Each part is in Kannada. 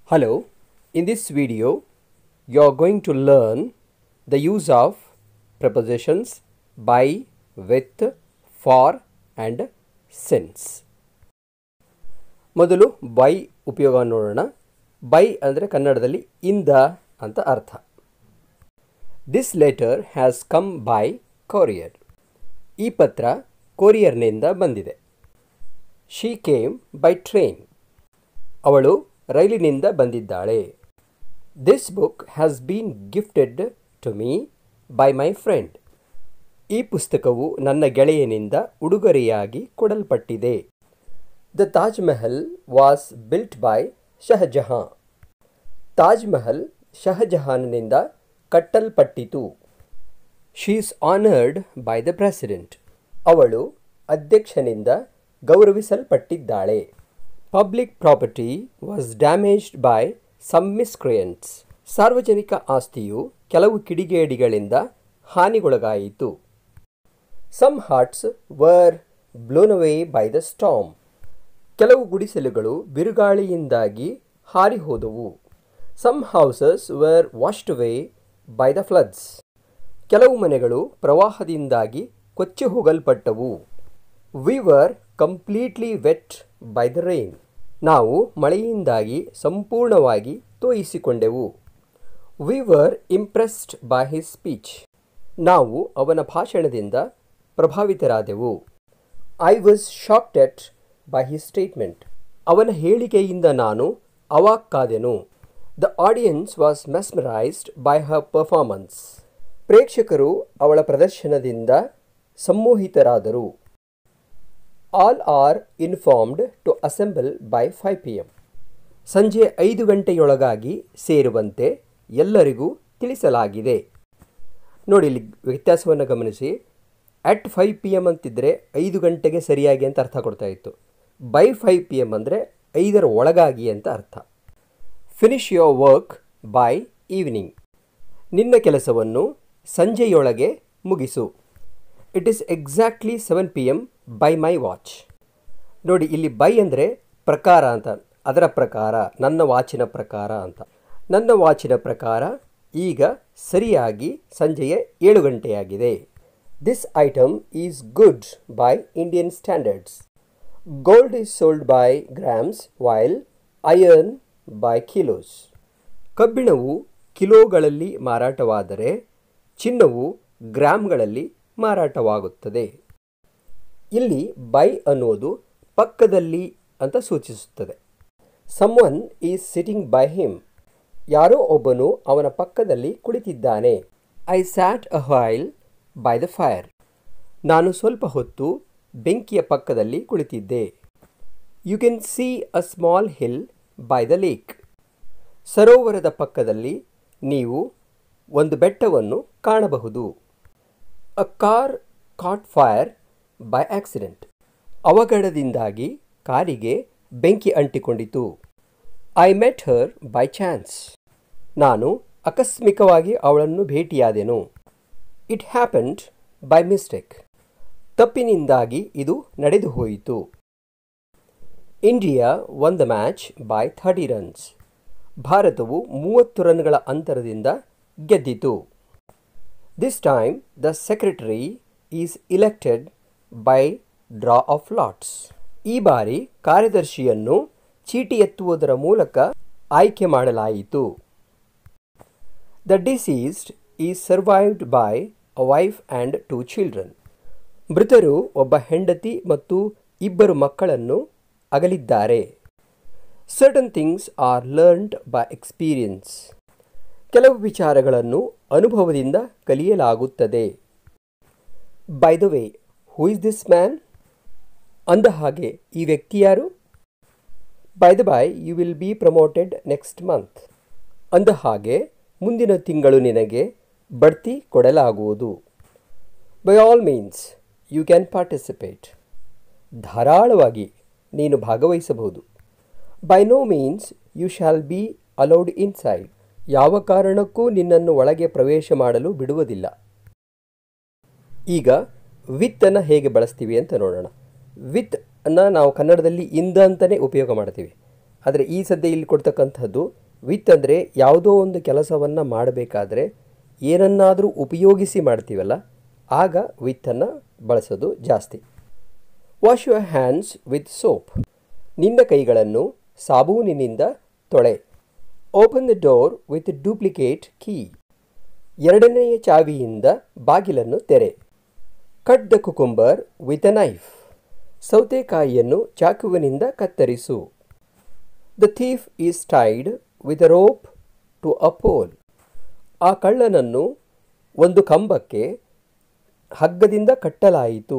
Hello, in this video you are going to learn the use of prepositions by, with, for and since. ಮೊದಲು ಬೈ ಉಪಯೋಗ ನೋಡೋಣ ಬೈ ಅಂದರೆ ಕನ್ನಡದಲ್ಲಿ ಇಂದ ಅಂತ ಅರ್ಥ this letter has come by courier ಈ ಪತ್ರ ಕೊರಿಯರ್ನಿಂದ ಬಂದಿದೆ ಶಿ ಕೇಮ್ ಬೈ ಟ್ರೈನ್ ಅವಳು ರೈಲಿನಿಂದ ಬಂದಿದ್ದಾಳೆ this book has been gifted to me by my friend ಈ ಪುಸ್ತಕವು ನನ್ನ ಗೆಳೆಯನಿಂದ ಉಡುಗೊರೆಯಾಗಿ ಕೊಡಲ್ಪಟ್ಟಿದೆ the Taj Mahal was built by Shahjahan Taj Mahal ಶಹಜಹಾನ್ನಿಂದ ಕಟ್ಟಲ್ಪಟ್ಟಿತು she is honoured by the president ಅವಳು ಅಧ್ಯಕ್ಷನಿಂದ ಗೌರವಿಸಲ್ಪಟ್ಟಿದ್ದಾಳೆ public property was damaged by some miscreants ಸಾರ್ವಜನಿಕ ಆಸ್ತಿಯು ಕೆಲವು ಕಿಡಿಗೇಡಿಗಳಿಂದ ಹಾನಿಗೊಳಗಾಯಿತು some hearts were blown away by the storm ಕೆಲವು ಗುಡಿಸಲುಗಳು ಬಿರುಗಾಳಿಯಿಂದಾಗಿ ಹಾರಿಹೋದವು some houses were washed away by the floods ಕೆಲವು ಮನೆಗಳು ಪ್ರವಾಹದಿಂದಾಗಿ ಕೊಚ್ಚಿ ಹೋಗಲ್ಪಟ್ಟವು we were completely wet by the rain ನಾವು ಮಳೆಯಿಂದಾಗಿ ಸಂಪೂರ್ಣವಾಗಿ ತೋಯಿಸಿಕೊಂಡೆವು we were impressed by his speech ನಾವು ಅವನ ಭಾಷಣದಿಂದ ಪ್ರಭಾವಿತರಾದೆವು I was shocked at by his statement ಅವನ ಹೇಳಿಕೆಯಿಂದ ನಾನು ಅವಾಕ್ಕಾದೆನು the audience was mesmerised by her performance ಪ್ರೇಕ್ಷಕರು ಅವಳ ಪ್ರದರ್ಶನದಿಂದ ಸಮ್ಮೋಹಿತರಾದರು all are informed to assemble by five P M ಸಂಜೆ ಐದು ಗಂಟೆಯೊಳಗಾಗಿ ಸೇರುವಂತೆ ಎಲ್ಲರಿಗೂ ತಿಳಿಸಲಾಗಿದೆ ನೋಡಿ ಇಲ್ಲಿ ವ್ಯತ್ಯಾಸವನ್ನು ಗಮನಿಸಿ ಅಟ್ ಫೈವ್ ಪಿ ಎಮ್ ಅಂತಿದ್ದರೆ ಐದು ಗಂಟೆಗೆ ಸರಿಯಾಗಿ ಅಂತ ಅರ್ಥ ಕೊಡ್ತಾ ಇತ್ತು ಬೈ ಫೈವ್ ಪಿ ಎಮ್ ಅಂದರೆ ಐದರ ಒಳಗಾಗಿ ಅಂತ ಅರ್ಥ finish your work by evening ನಿನ್ನ ಕೆಲಸವನ್ನು ಸಂಜೆಯೊಳಗೆ ಮುಗಿಸು it is exactly seven P M by my watch ನೋಡಿ ಇಲ್ಲಿ ಬೈ ಅಂದರೆ ಪ್ರಕಾರ ಅಂತ ಅದರ ಪ್ರಕಾರ ನನ್ನ ವಾಚಿನ ಪ್ರಕಾರ ಅಂತ ನನ್ನ ವಾಚಿನ ಪ್ರಕಾರ ಈಗ ಸರಿಯಾಗಿ ಸಂಜೆಯ ಏಳು ಗಂಟೆಯಾಗಿದೆ this item is good by Indian standards gold is sold by grams while iron by kilos ಕಬ್ಬಿಣವು ಕಿಲೋಗಳಲ್ಲಿ ಮಾರಾಟವಾದರೆ ಚಿನ್ನವು ಗ್ರಾಮ್ಗಳಲ್ಲಿ ಮಾರಾಟವಾಗುತ್ತದೆ ಇಲ್ಲಿ ಬೈ ಅನ್ನೋದು ಪಕ್ಕದಲ್ಲಿ ಅಂತ ಸೂಚಿಸುತ್ತದೆ someone is sitting by him ಯಾರೋ ಒಬ್ಬನು ಅವನ ಪಕ್ಕದಲ್ಲಿ ಕುಳಿತಿದ್ದಾನೆ I sat a while by the fire ನಾನು ಸ್ವಲ್ಪ ಹೊತ್ತು ಬೆಂಕಿಯ ಪಕ್ಕದಲ್ಲಿ ಕುಳಿತಿದ್ದೆ you can see a small hill by the lake ಸರೋವರದ ಪಕ್ಕದಲ್ಲಿ ನೀವು ಒಂದು ಬೆಟ್ಟವನ್ನು ಕಾಣಬಹುದು a car caught fire by accident ಅವಘಡದಿಂದಾಗಿ ಕಾರಿಗೆ ಬೆಂಕಿ ಅಂಟಿಕೊಂಡಿತು I met her by chance ನಾನು ಆಕಸ್ಮಿಕವಾಗಿ ಅವಳನ್ನು ಭೇಟಿಯಾದೆನು ಇಟ್ ಹ್ಯಾಪನ್ಡ್ ಬೈ ಮಿಸ್ಟೇಕ್ ತಪ್ಪಿನಿಂದಾಗಿ ಇದು ನಡೆದು ಹೋಯಿತು India won the match by thirty runs ಭಾರತವು ಮೂವತ್ತು ರನ್ಗಳ ಅಂತರದಿಂದ ಗೆದ್ದಿತು this time the secretary is elected by draw of lots ಈ ಬಾರಿ ಕಾರ್ಯದರ್ಶಿಯನ್ನು ಚೀಟಿ ಎತ್ತುವುದರ ಮೂಲಕ ಆಯ್ಕೆ ಮಾಡಲಾಯಿತು the deceased is survived by a wife and two children ಮೃತರು ಒಬ್ಬ ಹೆಂಡತಿ ಮತ್ತು ಇಬ್ಬರು ಮಕ್ಕಳನ್ನು ಅಗಲಿದ್ದಾರೆ certain things are learned by experience ಕೆಲವು ವಿಚಾರಗಳನ್ನು ಅನುಭವದಿಂದ ಕಲಿಯಲಾಗುತ್ತದೆ by the way who is this man ಅಂದ ಹಾಗೆ ಈ ವ್ಯಕ್ತಿ ಯಾರು by the by you will be promoted next month ಅಂದ ಹಾಗೆ ಮುಂದಿನ ತಿಂಗಳು ನಿನಗೆ ಬಡ್ತಿ ಕೊಡಲಾಗುವುದು by all means you can participate ಧಾರಾಳವಾಗಿ ನೀನು ಭಾಗವಹಿಸಬಹುದು by no means you shall be allowed inside ಯಾವ ಕಾರಣಕ್ಕೂ ನಿನ್ನನ್ನು ಒಳಗೆ ಪ್ರವೇಶ ಮಾಡಲು ಬಿಡುವುದಿಲ್ಲ ಈಗ ವಿತ್ತನ್ನು ಹೇಗೆ ಬಳಸ್ತೀವಿ ಅಂತ ನೋಡೋಣ ವಿತ್ ಅನ್ನು ನಾವು ಕನ್ನಡದಲ್ಲಿ ಇಂದ ಅಂತಲೇ ಉಪಯೋಗ ಮಾಡ್ತೀವಿ ಆದರೆ ಈ ಸದ್ಯ ಇಲ್ಲಿ ಕೊಡ್ತಕ್ಕಂಥದ್ದು ವಿತ್ ಅಂದರೆ ಯಾವುದೋ ಒಂದು ಕೆಲಸವನ್ನು ಮಾಡಬೇಕಾದ್ರೆ ಏನನ್ನಾದರೂ ಉಪಯೋಗಿಸಿ ಮಾಡ್ತೀವಲ್ಲ ಆಗ ವಿತ್ತನ್ನು ಬಳಸೋದು ಜಾಸ್ತಿ wash your hands with soap ನಿನ್ನ ಕೈಗಳನ್ನು ಸಾಬೂನಿನಿಂದ ತೊಳೆ open the door with duplicate key ಎರಡನೆಯ ಚಾವಿಯಿಂದ ಬಾಗಿಲನ್ನು ತೆರೆ cut the cucumber with a knife ಸೌತೆಕಾಯಿಯನ್ನು ಚಾಕುವಿನಿಂದ ಕತ್ತರಿಸು the thief is tied with a rope to a pole ಆ ಕಳ್ಳನನ್ನು ಒಂದು ಕಂಬಕ್ಕೆ ಹಗ್ಗದಿಂದ ಕಟ್ಟಲಾಯಿತು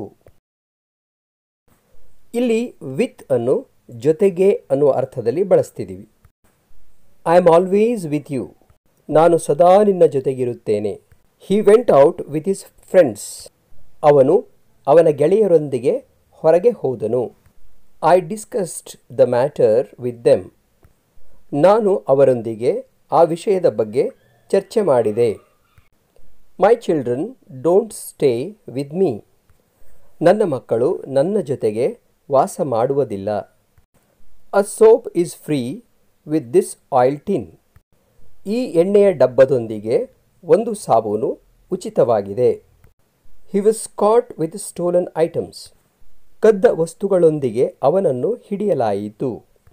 ಇಲ್ಲಿ ವಿತ್ ಅನ್ನು ಜೊತೆಗೆ ಅನ್ನುವ ಅರ್ಥದಲ್ಲಿ ಬಳಸ್ತಿದ್ದೀವಿ I am always with you ನಾನು ಸದಾ ನಿನ್ನ ಜೊತೆಗಿರುತ್ತೇನೆ he went out with his friends ಅವನು ಅವನ ಗೆಳೆಯರೊಂದಿಗೆ ಹೊರಗೆ ಹೋದನು I discussed the matter with them ನಾನು ಅವರೊಂದಿಗೆ ಆ ವಿಷಯದ ಬಗ್ಗೆ ಚರ್ಚೆ ಮಾಡಿದೆ my children don't stay with me ನನ್ನ ಮಕ್ಕಳು ನನ್ನ ಜೊತೆಗೆ ವಾಸ ಮಾಡುವುದಿಲ್ಲ a soap is free with this oil tin ಈ ಎಣ್ಣೆಯ ಡಬ್ಬದೊಂದಿಗೆ ಒಂದು ಸಾಬೂನು ಉಚಿತವಾಗಿದೆ he was caught with stolen items ಕದ್ದ ವಸ್ತುಗಳೊಂದಿಗೆ ಅವನನ್ನು ಹಿಡಿಯಲಾಯಿತು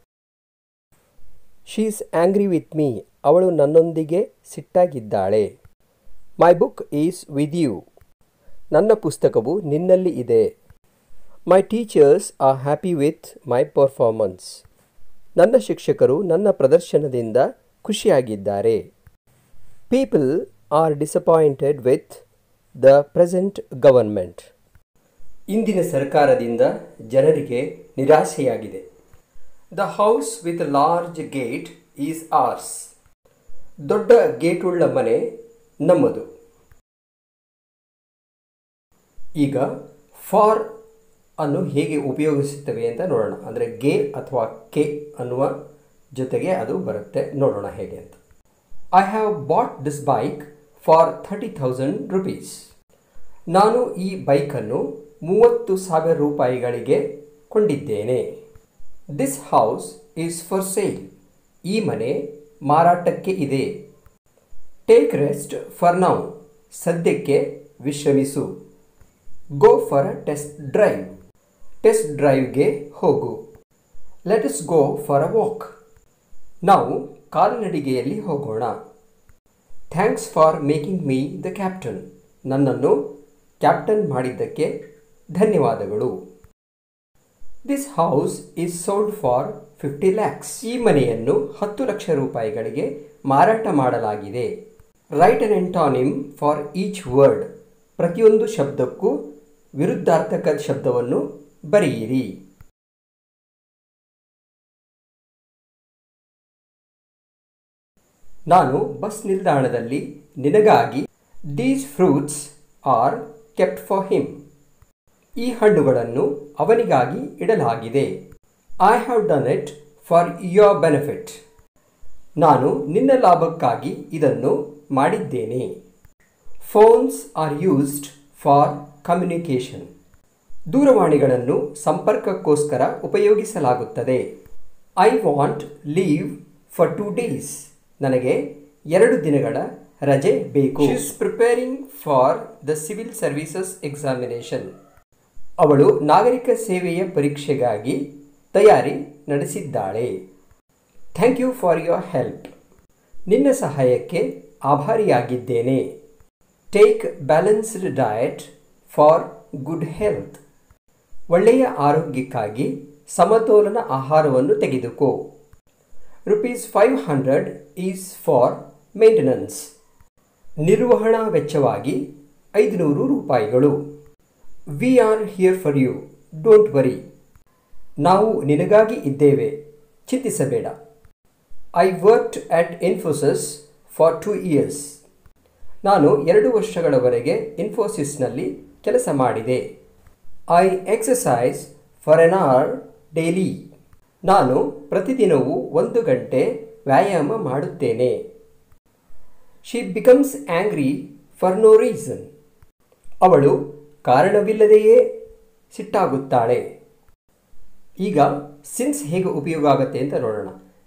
ಶೀಸ್ ಆಂಗ್ರಿ ವಿತ್ ಮೀ ಅವಳು ನನ್ನೊಂದಿಗೆ ಸಿಟ್ಟಾಗಿದ್ದಾಳೆ my book is with you ನನ್ನ ಪುಸ್ತಕವು ನಿನ್ನಲ್ಲಿ ಇದೆ my teachers are happy with my performance ನನ್ನ ಶಿಕ್ಷಕರು ನನ್ನ ಪ್ರದರ್ಶನದಿಂದ ಖುಷಿಯಾಗಿದ್ದಾರೆ people are disappointed with the present government ಇಂದಿನ ಸರ್ಕಾರದಿಂದ ಜನರಿಗೆ ನಿರಾಸೆಯಾಗಿದೆ the house with large gate is ours ದೊಡ್ಡ ಗೇಟುಳ್ಳ ಮನೆ ನಮ್ಮದು ಈಗ ಫಾರ್ ಅನ್ನು ಹೇಗೆ ಉಪಯೋಗಿಸುತ್ತವೆ ಅಂತ ನೋಡೋಣ ಅಂದರೆ ಗೆ ಅಥವಾ ಕೆ ಅನ್ನುವ ಜೊತೆಗೆ ಅದು ಬರುತ್ತೆ ನೋಡೋಣ ಹೇಗೆ ಅಂತ I have bought this bike for thirty thousand rupees ನಾನು ಈ ಬೈಕನ್ನು ಮೂವತ್ತು ಸಾವಿರ ರೂಪಾಯಿಗಳಿಗೆ ಕೊಂಡಿದ್ದೇನೆ this house is for sale ಈ ಮನೆ ಮಾರಾಟಕ್ಕೆ ಇದೆ ಟೇಕ್ ರೆಸ್ಟ್ ಫಾರ್ ನೌ ಸದ್ಯಕ್ಕೆ ವಿಶ್ರಮಿಸು go for a test drive test ಡ್ರೈವ್ಗೆ ಹೋಗು let us go for a walk ನಾವು ಕಾಲ್ನಡಿಗೆಯಲ್ಲಿ ಹೋಗೋಣ thanks for making me the captain ನನ್ನನ್ನು ಕ್ಯಾಪ್ಟನ್ ಮಾಡಿದ್ದಕ್ಕೆ ಧನ್ಯವಾದಗಳು this house is sold for fifty lakhs ಈ ಮನೆಯನ್ನು ಹತ್ತು ಲಕ್ಷ ರೂಪಾಯಿಗಳಿಗೆ ಮಾರಾಟ ಮಾಡಲಾಗಿದೆ write an antonym for each word ಪ್ರತಿಯೊಂದು ಶಬ್ದಕ್ಕೂ ವಿರುದ್ಧಾರ್ಥಕ ಶಬ್ದವನ್ನು ಬರೆಯಿರಿ ನಾನು ಬಸ್ ನಿಲ್ದಾಣದಲ್ಲಿ ನಿನಗಾಗಿ these fruits are kept for him ಈ ಹಣ್ಣುಗಳನ್ನು ಅವನಿಗಾಗಿ ಇಡಲಾಗಿದೆ I have done it for your benefit ನಾನು ನಿನ್ನ ಲಾಭಕ್ಕಾಗಿ ಇದನ್ನು ಮಾಡಿದ್ದೇನೆ phones are used for communication ದೂರವಾಣಿಗಳನ್ನು ಸಂಪರ್ಕಕ್ಕೋಸ್ಕರ ಉಪಯೋಗಿಸಲಾಗುತ್ತದೆ I want leave for two days ನನಗೆ ಎರಡು ದಿನಗಳ ರಜೆ ಬೇಕು is preparing for the civil services examination ಅವಳು ನಾಗರಿಕ ಸೇವೆಯ ಪರೀಕ್ಷೆಗಾಗಿ ತಯಾರಿ ನಡೆಸಿದ್ದಾಳೆ thank you for your help ನಿನ್ನ ಸಹಾಯಕ್ಕೆ ಆಭಾರಿಯಾಗಿದ್ದೇನೆ take balanced diet for good health ಒಳ್ಳೆಯ ಆರೋಗ್ಯಕ್ಕಾಗಿ ಸಮತೋಲನ ಆಹಾರವನ್ನು ತೆಗೆದುಕೋ rupees five hundred is for maintenance ನಿರ್ವಹಣಾ ವೆಚ್ಚವಾಗಿ ಐದುನೂರು ರೂಪಾಯಿಗಳು we are here for you don't worry ನಾವು ನಿನಗಾಗಿ ಇದ್ದೇವೆ ಚಿಂತಿಸಬೇಡ I worked at Infosys for two years ನಾನು ಎರಡು ವರ್ಷಗಳವರೆಗೆ ಇನ್ಫೋಸಿಸ್ನಲ್ಲಿ ಕೆಲಸ ಮಾಡಿದೆ I exercise for an hour daily ನಾನು ಪ್ರತಿದಿನವೂ ಒಂದು ಗಂಟೆ ವ್ಯಾಯಾಮ ಮಾಡುತ್ತೇನೆ she becomes angry for no reason ಅವಳು ಕಾರಣವಿಲ್ಲದೆಯೇ ಸಿಟ್ಟಾಗುತ್ತಾಳೆ ಈಗ ಸಿನ್ಸ್ ಹೇಗೆ ಉಪಯೋಗ ಆಗುತ್ತೆ ಅಂತ ನೋಡೋಣ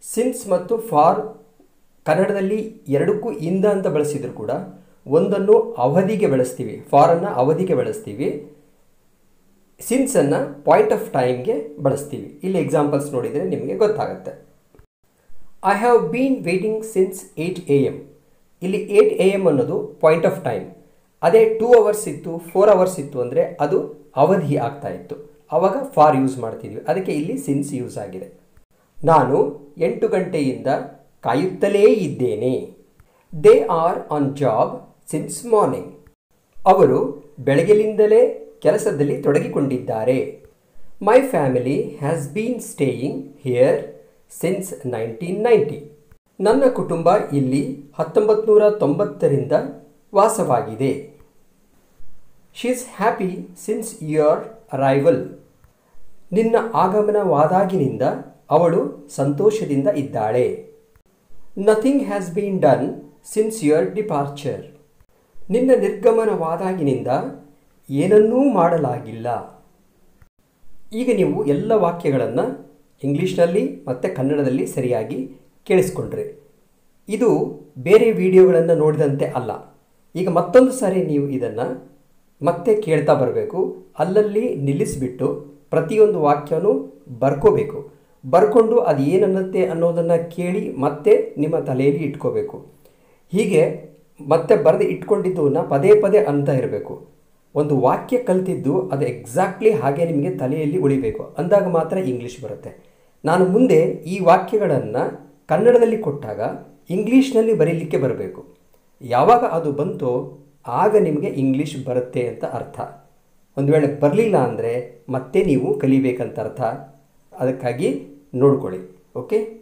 ಸಿನ್ಸ್ ಮತ್ತು ಫಾರ್ ಕನ್ನಡದಲ್ಲಿ ಎರಡಕ್ಕೂ ಇಂದ ಅಂತ ಬಳಸಿದ್ರು ಕೂಡ ಒಂದನ್ನು ಅವಧಿಗೆ ಬಳಸ್ತೀವಿ ಫಾರನ್ನು ಅವಧಿಗೆ ಬಳಸ್ತೀವಿ ಸಿನ್ಸನ್ನು ಪಾಯಿಂಟ್ ಆಫ್ ಟೈಮ್ಗೆ ಬಳಸ್ತೀವಿ ಇಲ್ಲಿ ಎಕ್ಸಾಂಪಲ್ಸ್ ನೋಡಿದರೆ ನಿಮಗೆ ಗೊತ್ತಾಗುತ್ತೆ I have been waiting since eight A M ಇಲ್ಲಿ ಏಯ್ಟ್ ಎ ಎಮ್ ಅನ್ನೋದು ಪಾಯಿಂಟ್ ಆಫ್ ಟೈಮ್ ಅದೇ ಟೂ ಅವರ್ಸ್ ಇತ್ತು ಫೋರ್ ಅವರ್ಸ್ ಇತ್ತು ಅಂದರೆ ಅದು ಅವಧಿ ಆಗ್ತಾ ಇತ್ತು ಆವಾಗ ಫಾರ್ ಯೂಸ್ ಮಾಡ್ತಿದ್ವಿ ಅದಕ್ಕೆ ಇಲ್ಲಿ ಸಿನ್ಸ್ ಯೂಸ್ ಆಗಿದೆ ನಾನು ಎಂಟು ಗಂಟೆಯಿಂದ ಕಾಯುತ್ತಲೇ ಇದ್ದೇನೆ they are on job since morning ಅವರು ಬೆಳಗಿನಿಂದಲೇ ಕೆಲಸದಲ್ಲಿ ತೊಡಗಿಕೊಂಡಿದ್ದಾರೆ my family has been staying here since nineteen ninety ನನ್ನ ಕುಟುಂಬ ಇಲ್ಲಿ ಹತ್ತೊಂಬತ್ತು ನೂರ ತೊಂಬತ್ತರಿಂದ ವಾಸವಾಗಿದೆ she's happy since your arrival ನಿನ್ನ ಆಗಮನವಾದಾಗಿನಿಂದ ಅವಳು ಸಂತೋಷದಿಂದ ಇದ್ದಾಳೆ nothing has been done since your departure ನಿನ್ನ ನಿರ್ಗಮನವಾದಾಗಿನಿಂದ ಏನನ್ನೂ ಮಾಡಲಾಗಿಲ್ಲ ಈಗ ನೀವು ಎಲ್ಲ ವಾಕ್ಯಗಳನ್ನು ಇಂಗ್ಲೀಷ್ನಲ್ಲಿ ಮತ್ತು ಕನ್ನಡದಲ್ಲಿ ಸರಿಯಾಗಿ ಕೇಳಿಸ್ಕೊಂಡ್ರಿ ಇದು ಬೇರೆ ವಿಡಿಯೋಗಳನ್ನು ನೋಡಿದಂತೆ ಅಲ್ಲ ಈಗ ಮತ್ತೊಂದು ಸಾರಿ ನೀವು ಇದನ್ನು ಮತ್ತೆ ಕೇಳ್ತಾ ಬರಬೇಕು ಅಲ್ಲಲ್ಲಿ ನಿಲ್ಲಿಸಿಬಿಟ್ಟು ಪ್ರತಿಯೊಂದು ವಾಕ್ಯನೂ ಬರ್ಕೋಬೇಕು ಬರ್ಕೊಂಡು ಅದು ಏನನ್ನತ್ತೆ ಅನ್ನೋದನ್ನು ಕೇಳಿ ಮತ್ತೆ ನಿಮ್ಮ ತಲೆಯಲ್ಲಿ ಇಟ್ಕೋಬೇಕು ಹೀಗೆ ಮತ್ತೆ ಬರೆದು ಇಟ್ಕೊಂಡಿದ್ದನ್ನ ಪದೇ ಪದೇ ಅಂತ ಇರಬೇಕು ಒಂದು ವಾಕ್ಯ ಕಲ್ತಿದ್ದು ಅದು ಎಕ್ಸಾಕ್ಟ್ಲಿ ಹಾಗೆ ನಿಮಗೆ ತಲೆಯಲ್ಲಿ ಉಳಿಬೇಕು ಅಂದಾಗ ಮಾತ್ರ ಇಂಗ್ಲೀಷ್ ಬರುತ್ತೆ ನಾನು ಮುಂದೆ ಈ ವಾಕ್ಯಗಳನ್ನು ಕನ್ನಡದಲ್ಲಿ ಕೊಟ್ಟಾಗ ಇಂಗ್ಲೀಷ್ನಲ್ಲಿ ಬರೀಲಿಕ್ಕೆ ಬರಬೇಕು ಯಾವಾಗ ಅದು ಬಂತೋ ಆಗ ನಿಮಗೆ ಇಂಗ್ಲೀಷ್ ಬರುತ್ತೆ ಅಂತ ಅರ್ಥ ಒಂದು ವೇಳೆ ಬರಲಿಲ್ಲ ಅಂದರೆ ಮತ್ತೆ ನೀವು ಕಲಿಬೇಕಂತ ಅರ್ಥ ಅದಕ್ಕಾಗಿ ನೋಡ್ಕೊಳ್ಳಿ ಓಕೆ